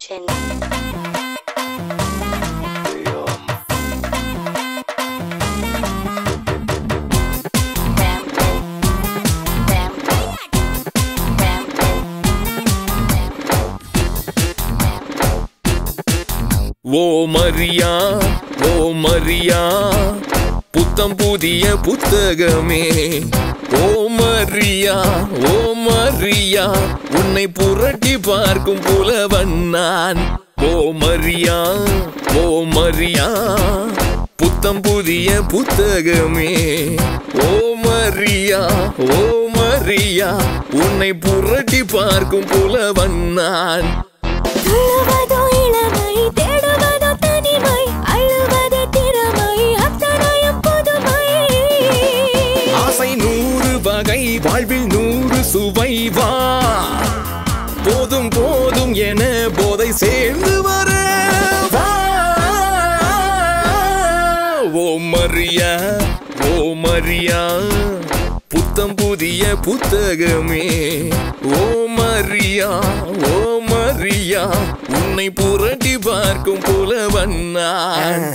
Chin. Rampant. Rampant. Rampant. ஓ மரியா ஓ மரியா புத்தம் புதிய புத்தகமே ஓ மரியா ஓ மரியா உன்னை புரட்டி பார்க்கும் புலவன் நான் ஓ மரியா ஓ மரியா புத்தம் புதிய புத்தகமே ஓ மரியா ஓ மரியா உன்னை புரட்டி பார்க்கும் புலவன் நான் துள்ளுவதோ இளமை தேடுவதோ தனிமை அழுவதோ திறமை அத்தனையும் புதுமை ஆசை நூறு வகை வாழ்வில் நூறு சுவை வா போதும் போதும் என போதை சேர்ந்து வர வா. ஓ மரியா ஓ மரியா புத்தம் புதிய புத்தகமே ஓ மரியா ஓ மரியா உன்னை புரட்டி பார்க்கும் புலவன் நான்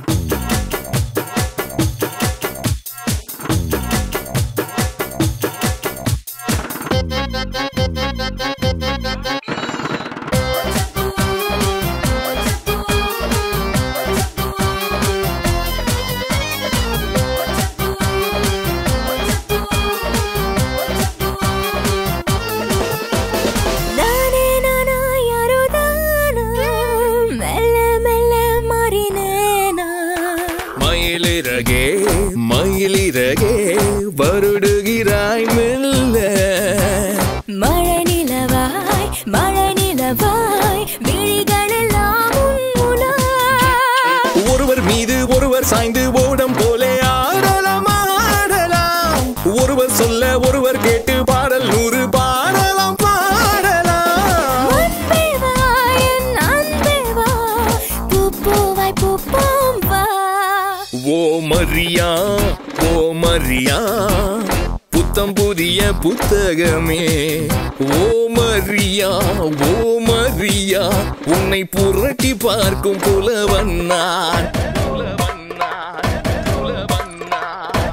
நானே நானா யாரோ தானா மெல்ல மெல்ல மாறினேனா மயிலிறகே மயிலிறகே வருடுகிறாய் மெல்ல மழை நிலவாய் மழை நிலவாய் விழிகளெல்லாம் உன் முனா ஒருவர் மீது ஒருவர் சாய்ந்து ஓடம் போலே ஆடலாம் ஆடலாம் ஒருவர் சொல்ல ஒருவர் கேட்டு பாடல் நூறு பாடலாம் பாடலாம் அன்பே வா, என் அன்பே வா, பூப்பூவாய் பூப்போம் வா. ஓ மரியா ஓ மரியா புத்தம் புதிய புத்தகமே ஓ மரியா ஓ மரியா உன்னை புரட்டி பார்க்கும் புலவன் நான் புலவன் நான், புலவன் நான்.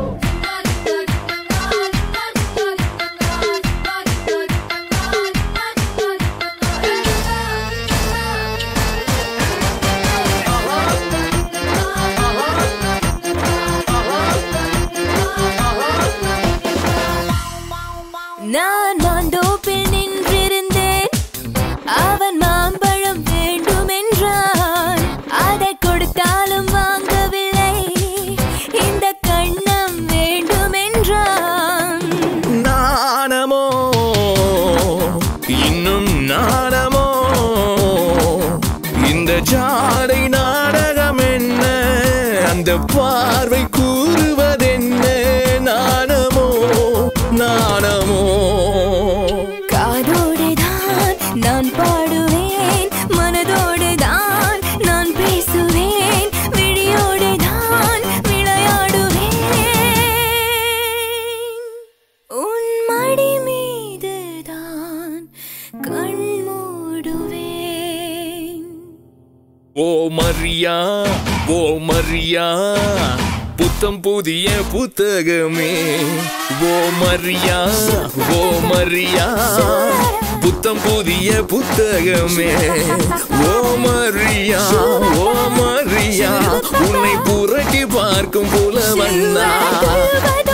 நான் மாந்தோப்பில் நின்றிருந்தேன் அவன் மாம்பழம் வேண்டும் என்றான் அதை கொடுத்தாலும் வாங்கவில்லை இந்த கண்ணம் வேண்டும் என்றான் நாணமோ இன்னும் நாணமோ இந்த ஜாடை நாடகம் என்ன அந்த பார்வை கூறுவதென்ன நாணமோ நாணமோ காதோடு தான் நான் பாடுவேன் மனதோடு தான் நான் பேசுவேன் விழியோடு தான் விளையாடுவேன் உன் மடி மீது தான் கண் மூடுவேன் ஓ மரியா ஓ மரியா புத்தம் புதிய புத்தகமே ஓ மரியா ஓ மரியா புத்தம் புதிய புத்தகமே ஓ மரியா ஓ மரியா உன்னை புரட்டி பார்க்கும் புலவன் நான். சொல்லுவது